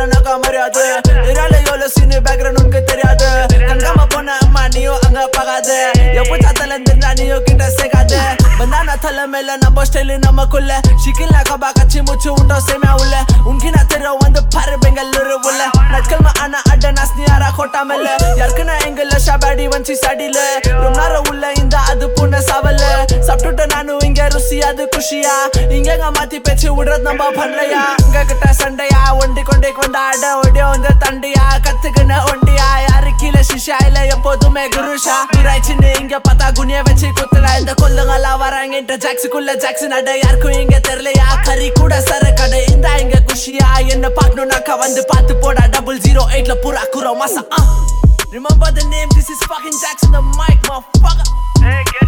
வரலனாக்கா மரியாதை ஏரியால எவ்வளவு சீனு பேக்ரவுண்ட் உனக்கு தெரியாது கண்காம போன அம்மா நீயும் அங்க பார்க்காத எப்போ சாத்தல இருந்தா நீயும் கிட்ட சேர்க்காத பந்தானா தலை மேல நம்ம ஸ்டைலு நமக்குள்ள சிக்கில கபா கச்சி மூச்சு உண்டோ சேமியா உள்ள உன்கின தெரு வந்து பாரு பெங்களூரு உள்ள நட்கல்மா ஆனா அட நாஸ்னி யாரா கோட்டா மேல யாருக்குன்னா எங்கல்ல ஷாபாடி வஞ்சி சடில ரொம்ப நேரம் உள்ள இந்த அது புண்ண சவல சாப்பிட்டுட்டு நானும் இங்க ருசி அது குஷியா இங்க மாத்தி பேச்சு விடுறது நம்ம பண்ணலையா இங்க கிட்ட சண்டையா ஒண்டி கொண்டே கொண்டாட ஓடி வந்து தண்டையா கத்துக்கின ஒண்டியா யாரு கீழே சிஷா இல்ல எப்போதுமே குருஷா நீராய்ச்சின்னு இங்க பார்த்தா குனிய வச்சு குத்துலா இந்த கொல்லுங்கெல்லாம் வராங்க இந்த ஜாக்ஸுக்குள்ள ஜாக்ஸன் அட யாருக்கும் இங்க தெரியலையா கறி கூட சர கடை இந்த இங்க குஷியா என்ன பார்க்கணும்னாக்கா வந்து பார்த்து போடா டபுள் ஜீரோ எயிட்ல பூரா குரோ மாசா Remember the name, this is fucking Jackson the mic, motherfucker. Hey, get